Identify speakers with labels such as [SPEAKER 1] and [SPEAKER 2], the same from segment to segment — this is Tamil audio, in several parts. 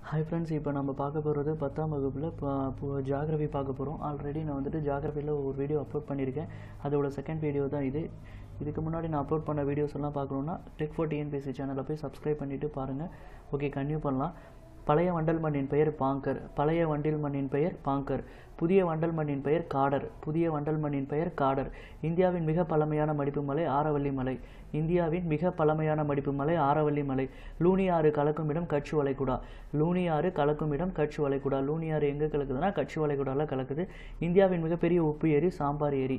[SPEAKER 1] ஹாய் ஃப்ரெண்ட்ஸ் இப்போ நம்ம பார்க்க போகிறது பத்தாம் வகுப்பில் இப்போ ஜாகிரஃபி பார்க்க போகிறோம் ஆல்ரெடி நான் வந்துட்டு ஜாகிரஃபியில் ஒரு வீடியோ அப்லோட் பண்ணியிருக்கேன் அதோட செகண்ட் வீடியோ தான் இது இதுக்கு முன்னாடி நான் அப்லோட் பண்ண வீடியோஸ் எல்லாம் பார்க்கணுன்னா டெக் ஃபோர் டிஎன்பிசி சேனலில் போய் சப்ஸ்கிரைப் பண்ணிவிட்டு பாருங்கள் ஓகே கன்டினியூ பண்ணலாம் பழைய வண்டல் மண்ணின் பெயர் பாங்கர் பழைய வண்டில் மண்ணின் பெயர் பாங்கர் புதிய வண்டல் மண்ணின் பெயர் காடர் புதிய வண்டல் மண்ணின் பெயர் காடர் இந்தியாவின் மிக பழமையான மடிப்பு மலை ஆரவல்லி மலை இந்தியாவின் மிக பழமையான மடிப்பு மலை ஆரவல்லி மலை லூனி ஆறு கலக்கும் இடம் கட்சி வளைகுடா லூனி ஆறு கலக்கும் இடம் கட்சி வளைகுடா லூனி ஆறு எங்கே கலக்குதுன்னா கட்சி வளைகுடாவில் கலக்குது இந்தியாவின் மிகப்பெரிய உப்பு ஏரி சாம்பார் ஏரி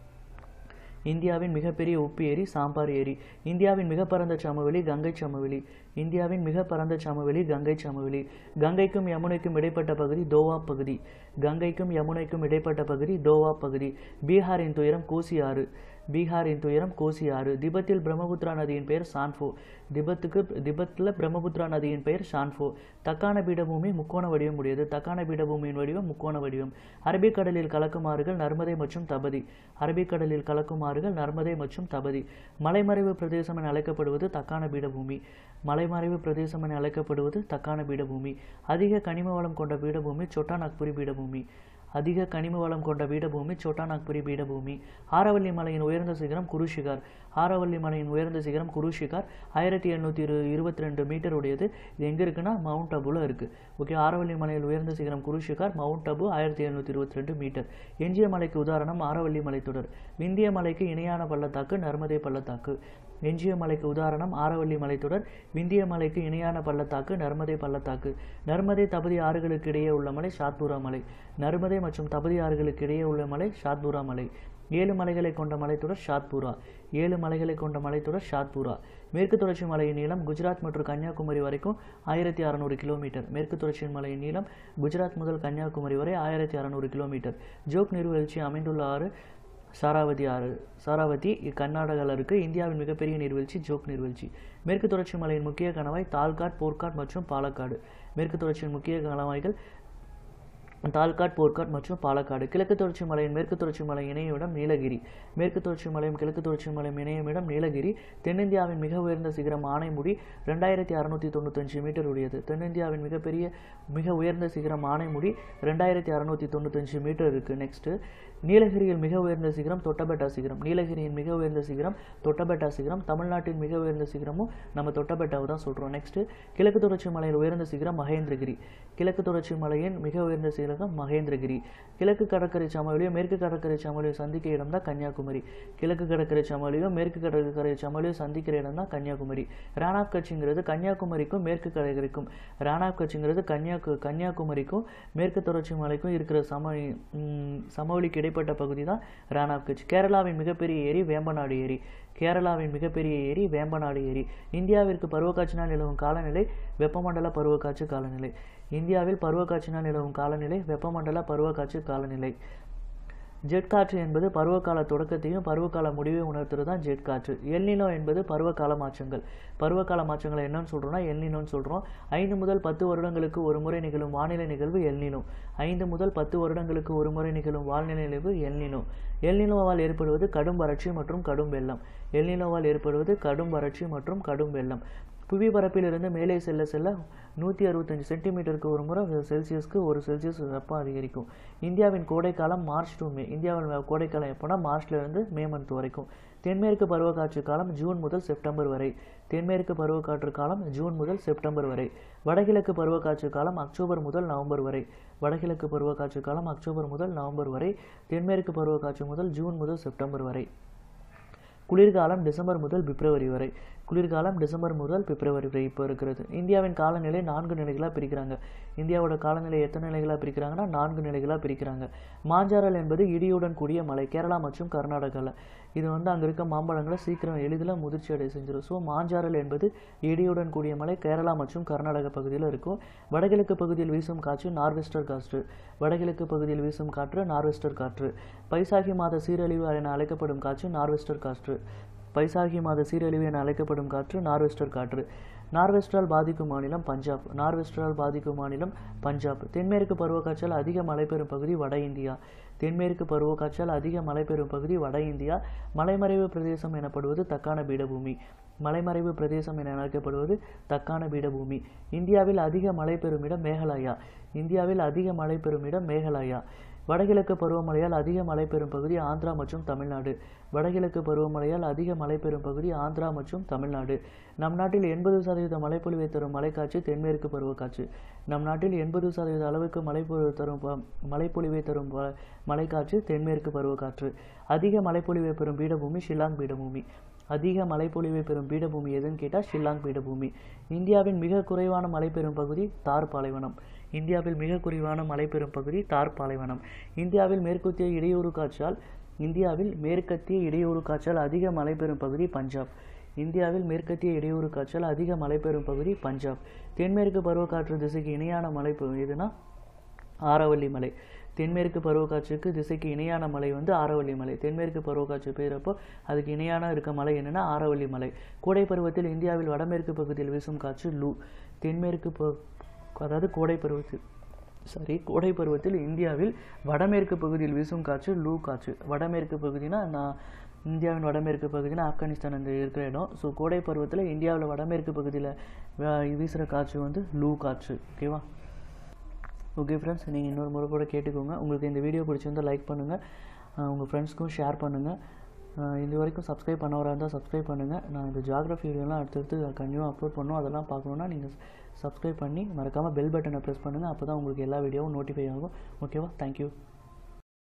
[SPEAKER 1] இந்தியாவின் மிகப்பெரிய உப்பு ஏரி சாம்பார் ஏரி இந்தியாவின் மிக பரந்த சமவெளி கங்கை சமவெளி இந்தியாவின் மிக பரந்த சமவெளி கங்கை சமவெளி கங்கைக்கும் யமுனைக்கும் இடைப்பட்ட பகுதி தோவா பகுதி கங்கைக்கும் யமுனைக்கும் இடைப்பட்ட பகுதி தோவா பகுதி பீகாரின் துயரம் கோசி ஆறு பீகாரின் துயரம் கோசி ஆறு திபத்தில் பிரம்மபுத்திரா நதியின் பெயர் சான்ஃபோ திபத்துக்கு திபத்தில் பிரம்மபுத்திரா நதியின் பெயர் ஷான்ஃபோ தக்கான பீடபூமி முக்கோண வடிவம் உடையது தக்கான பீடபூமியின் வடிவம் முக்கோண வடிவம் அரபிக்கடலில் கலக்கும் ஆறுகள் நர்மதை மற்றும் தபதி அரபிக்கடலில் கலக்கும் ஆறுகள் நர்மதை மற்றும் தபதி மலைமறைவு பிரதேசம் என அழைக்கப்படுவது தக்கான பீடபூமி மலைமறைவு பிரதேசம் என அழைக்கப்படுவது தக்கான பீடபூமி அதிக கனிம வளம் கொண்ட பீடபூமி சொட்டா நாக்புரி பீடபூமி அதிக கனிம வளம் கொண்ட பீடபூமி சோட்டாநாக்புரி பீடபூமி ஆரவல்லி மலையின் உயர்ந்த சிகரம் குருஷிகார் ஆரவல்லி மலையின் உயர்ந்த சிகரம் குருஷிகார் ஆயிரத்தி எண்ணூற்றி இரு இருபத்தி ரெண்டு மீட்டர் உடையது இது எங்கே இருக்குன்னா மவுண்ட் அபுல இருக்குது ஓகே ஆரவல்லி மலையில் உயர்ந்த சிகரம் குருஷிகார் மவுண்ட் அபு ஆயிரத்தி எழுநூற்றி இருபத்தி ரெண்டு மீட்டர் எஞ்சிய மலைக்கு உதாரணம் ஆரவல்லி மலைத்தொடர் விந்திய மலைக்கு இணையான பள்ளத்தாக்கு நர்மதை பள்ளத்தாக்கு எஞ்சிய மலைக்கு உதாரணம் ஆரவல்லி மலைத்தொடர் விந்திய மலைக்கு இணையான பள்ளத்தாக்கு நர்மதை பள்ளத்தாக்கு நர்மதை தபதி ஆறுகளுக்கு இடையே உள்ள மலை ஷாத்பூரா மலை நர்மதை மற்றும் தபதி ஆறுகளுக்கு இடையே உள்ள மலை ஷாத்பூரா மலை ஏழு மலைகளை கொண்ட மலைத்தொடர் ஷாத்பூரா ஏழு மலைகளை கொண்ட மலைத்தொடர் ஷாத்பூரா மேற்கு தொடர்ச்சி மலையின் நீளம் குஜராத் மற்றும் கன்னியாகுமரி வரைக்கும் ஆயிரத்தி அறநூறு கிலோமீட்டர் மேற்கு தொடர்ச்சி மலையின் நீளம் குஜராத் முதல் கன்னியாகுமரி வரை ஆயிரத்தி அறநூறு கிலோமீட்டர் ஜோக் நீர்வீழ்ச்சி அமைந்துள்ள ஆறு சாராவதி ஆறு சாராவதி கர்நாடகாவில் இருக்குது இந்தியாவின் மிகப்பெரிய நீர்வீழ்ச்சி ஜோக் நீர்வீழ்ச்சி மேற்கு தொடர்ச்சி மலையின் முக்கிய கணவாய் தால்காட் போர்க்காட் மற்றும் பாலக்காடு மேற்கு தொடர்ச்சியின் முக்கிய கணவாய்கள் தால்காட் போர்க்காட் மற்றும் பாலக்காடு கிழக்கு தொடர்ச்சி மலையின் மேற்கு தொடர்ச்சி மலை இணையிடம் நீலகிரி மேற்கு தொடர்ச்சி மலையும் கிழக்கு தொடர்ச்சி மலையும் இணையமிடம் நீலகிரி தென்னிந்தியாவின் மிக உயர்ந்த சிகரம் ஆனைமுடி ரெண்டாயிரத்தி அறுநூற்றி தொண்ணூத்தஞ்சு மீட்டர் உடையது தென்னிந்தியாவின் மிகப்பெரிய மிக உயர்ந்த சிகரம் ஆனைமுடி ரெண்டாயிரத்தி அறுநூற்றி தொண்ணூத்தஞ்சு மீட்டர் இருக்குது நெக்ஸ்ட்டு நீலகிரியில் மிக உயர்ந்த சிகரம் தொட்டபெட்டா சிகரம் நீலகிரியின் மிக உயர்ந்த சிகரம் தொட்டபெட்டா சிகரம் தமிழ்நாட்டின் மிக உயர்ந்த சிகரமும் நம்ம தொட்டபெட்டாவை தான் சொல்கிறோம் நெக்ஸ்ட்டு கிழக்கு தொடர்ச்சி மலையில் உயர்ந்த சிகரம் மகேந்திரகிரி கிழக்கு தொடர்ச்சி மலையின் மிக உயர்ந்த சிகரம் மகேந்திரகிரி கிழக்கு கடற்கரை சமவெளியும் மேற்கு கடற்கரை சமவெளியும் சந்திக்க இடம் தான் கன்னியாகுமரி கிழக்கு கடற்கரை சமவெளியும் மேற்கு கடற்கரை சமவெளியும் சந்திக்கிற இடம் தான் கன்னியாகுமரி ராணாப் கட்சிங்கிறது கன்னியாகுமரிக்கும் மேற்கு கடற்கரைக்கும் ராணாப் கட்சிங்கிறது கன்னியாகு கன்னியாகுமரிக்கும் மேற்கு தொடர்ச்சி மலைக்கும் இருக்கிற சம சமவெளிக்கு இடைப்பட்ட பகுதி தான் ராணாப் கட்சி கேரளாவின் மிகப்பெரிய ஏரி வேம்பநாடு ஏரி கேரளாவின் மிகப்பெரிய ஏரி வேம்பநாடு ஏரி இந்தியாவிற்கு பருவக்காட்சினால் நிலவும் காலநிலை வெப்பமண்டல பருவக்காற்று காலநிலை இந்தியாவில் பருவக்காட்சினால் நிலவும் காலநிலை வெப்பமண்டல பருவக்காற்று காலநிலை ஜெட் காற்று என்பது பருவகால தொடக்கத்தையும் பருவகால முடிவையும் உணர்த்துறது தான் ஜெட் காற்று எல்னினோ என்பது பருவகால மாற்றங்கள் பருவகால மாற்றங்களை என்னன்னு சொல்கிறோம்னா எல்னினோன்னு சொல்கிறோம் ஐந்து முதல் பத்து வருடங்களுக்கு ஒரு முறை நிகழும் வானிலை நிகழ்வு எல்னினோ ஐந்து முதல் பத்து வருடங்களுக்கு ஒரு முறை நிகழும் வானிலை நிகழ்வு எல்னினோ எல்னினோவால் ஏற்படுவது கடும் வறட்சி மற்றும் கடும் வெள்ளம் எல்னினோவால் ஏற்படுவது கடும் வறட்சி மற்றும் கடும் வெள்ளம் புவி பரப்பிலிருந்து மேலே செல்ல செல்ல நூற்றி அறுபத்தஞ்சு சென்டிமீட்டருக்கு ஒரு முறை செல்சியஸ்க்கு ஒரு செல்சியஸ் வெப்பம் அதிகரிக்கும் இந்தியாவின் கோடைக்காலம் மார்ச் டு மே இந்தியாவின் கோடைக்காலம் எப்போனா மார்ச்லேருந்து மே மந்த் வரைக்கும் தென்மேற்கு பருவக்காற்று காலம் ஜூன் முதல் செப்டம்பர் வரை தென்மேற்கு பருவக்காற்று காலம் ஜூன் முதல் செப்டம்பர் வரை வடகிழக்கு பருவக்காற்று காலம் அக்டோபர் முதல் நவம்பர் வரை வடகிழக்கு பருவக்காற்று காலம் அக்டோபர் முதல் நவம்பர் வரை தென்மேற்கு பருவக்காற்று முதல் ஜூன் முதல் செப்டம்பர் வரை குளிர்காலம் டிசம்பர் முதல் பிப்ரவரி வரை குளிர்காலம் டிசம்பர் முதல் பிப்ரவரி வரை இப்போ இருக்கிறது இந்தியாவின் காலநிலை நான்கு நிலைகளாக பிரிக்கிறாங்க இந்தியாவோட காலநிலை எத்தனை நிலைகளாக பிரிக்கிறாங்கன்னா நான்கு நிலைகளாக பிரிக்கிறாங்க மாஞ்சாரல் என்பது இடியுடன் கூடிய மலை கேரளா மற்றும் கர்நாடகாவில் இது வந்து அங்கே இருக்க மாம்பழங்களை சீக்கிரம் எளிதில் முதிர்ச்சி அடைய செஞ்சிடும் ஸோ மாஞ்சாரல் என்பது இடியுடன் கூடிய மலை கேரளா மற்றும் கர்நாடக பகுதியில் இருக்கும் வடகிழக்கு பகுதியில் வீசும் காற்று நார்வெஸ்டர் காற்று வடகிழக்கு பகுதியில் வீசும் காற்று நார்வெஸ்டர் காற்று பைசாகி மாத சீரழிவு என அழைக்கப்படும் காற்று நார்வெஸ்டர் காற்று பைசாகி மாத சீரழிவு என அழைக்கப்படும் காற்று நார்வெஸ்டர் காற்று நார்வெஸ்டரால் பாதிக்கும் மாநிலம் பஞ்சாப் நார்வெஸ்டரால் பாதிக்கும் மாநிலம் பஞ்சாப் தென்மேற்கு பருவக்காற்றால் அதிக மழை பெறும் பகுதி வட இந்தியா தென்மேற்கு பருவக்காற்றால் அதிக மழை பெறும் பகுதி வட இந்தியா மலைமறைவு பிரதேசம் எனப்படுவது தக்கான பீடபூமி மலைமறைவு பிரதேசம் என அழைக்கப்படுவது தக்கான பீடபூமி இந்தியாவில் அதிக மழை பெறும் இடம் மேகாலயா இந்தியாவில் அதிக மழை பெறும் இடம் மேகாலயா வடகிழக்கு பருவமழையால் அதிக மழை பெறும் பகுதி ஆந்திரா மற்றும் தமிழ்நாடு வடகிழக்கு பருவமழையால் அதிக மழை பெறும் பகுதி ஆந்திரா மற்றும் தமிழ்நாடு நம் நாட்டில் எண்பது சதவீத மழைப்பொழிவை தரும் மழைக்காற்று தென்மேற்கு பருவக்காற்று நம் நாட்டில் எண்பது சதவீத அளவுக்கு மழைப்பொழிவு தரும் ப- மழைப்பொழிவை தரும் ப- மழைக்காற்று தென்மேற்கு பருவக்காற்று அதிக மழைப்பொழிவை பெறும் பீடபூமி ஷில்லாங் பீடபூமி அதிக மழைப்பொழிவை பெறும் பீடபூமி எதுன்னு கேட்டால் ஷில்லாங் பீடபூமி இந்தியாவின் மிக குறைவான மழை பெறும் பகுதி தார் பாலைவனம் இந்தியாவில் மிக குறைவான மழை பெறும் பகுதி தார் பாலைவனம் இந்தியாவில் மேற்கத்திய இடையூறு காற்றால் இந்தியாவில் மேற்கத்திய இடையூறு காற்றால் அதிக மழை பெறும் பகுதி பஞ்சாப் இந்தியாவில் மேற்கத்திய இடையூறு காற்றால் அதிக மழை பெறும் பகுதி பஞ்சாப் தென்மேற்கு பருவக்காற்று திசைக்கு இணையான மழை பெ- எதுனா ஆரவல்லி மலை தென்மேற்கு பருவக்காற்றுக்கு திசைக்கு இணையான மலை வந்து ஆரவல்லி மலை தென்மேற்கு பருவக்காற்று பெய்கிறப்போ அதுக்கு இணையான இருக்க மலை என்னன்னா ஆரவல்லி மலை கோடை பருவத்தில் இந்தியாவில் வடமேற்கு பகுதியில் வீசும் காற்று லூ தென்மேற்கு ப- அதாவது கோடை பருவத்தில் சாரி கோடை பருவத்தில் இந்தியாவில் வடமேற்கு பகுதியில் வீசும் காற்று லூ காற்று வடமேற்கு பகுதினா நான் இந்தியாவின் வடமேற்கு பகுதினா ஆப்கானிஸ்தான் அந்த இருக்கிற இடம் ஸோ கோடை பருவத்தில் இந்தியாவில் வடமேற்கு பகுதியில் வீசுகிற காற்று வந்து லூ காற்று ஓகேவா ஓகே ஃப்ரெண்ட்ஸ் நீங்கள் இன்னொரு முறை கூட கேட்டுக்கோங்க உங்களுக்கு இந்த வீடியோ பிடிச்சிருந்தால் லைக் பண்ணுங்கள் உங்கள் ஃப்ரெண்ட்ஸ்க்கும் ஷேர் பண்ணுங்கள் இது வரைக்கும் சப்ஸ்கிரைப் பண்ணவராக இருந்தால் சப்ஸ்கிரைப் பண்ணுங்கள் நான் இந்த ஜியாகிரஃபி வீடியோலாம் அடுத்தடுத்து கண்டினியூ அப்லோட் பண்ணோம் அதெல்லாம் பார்க்கணுன்னா நீங்கள் சப்ஸ்கிரைப் பண்ணி மறக்காமல் பெல் பட்டனை ப்ரெஸ் பண்ணுங்கள் அப்போ தான் உங்களுக்கு எல்லா வீடியோவும் நோட்டிஃபை ஆகும் ஓகேவா தேங்க்யூ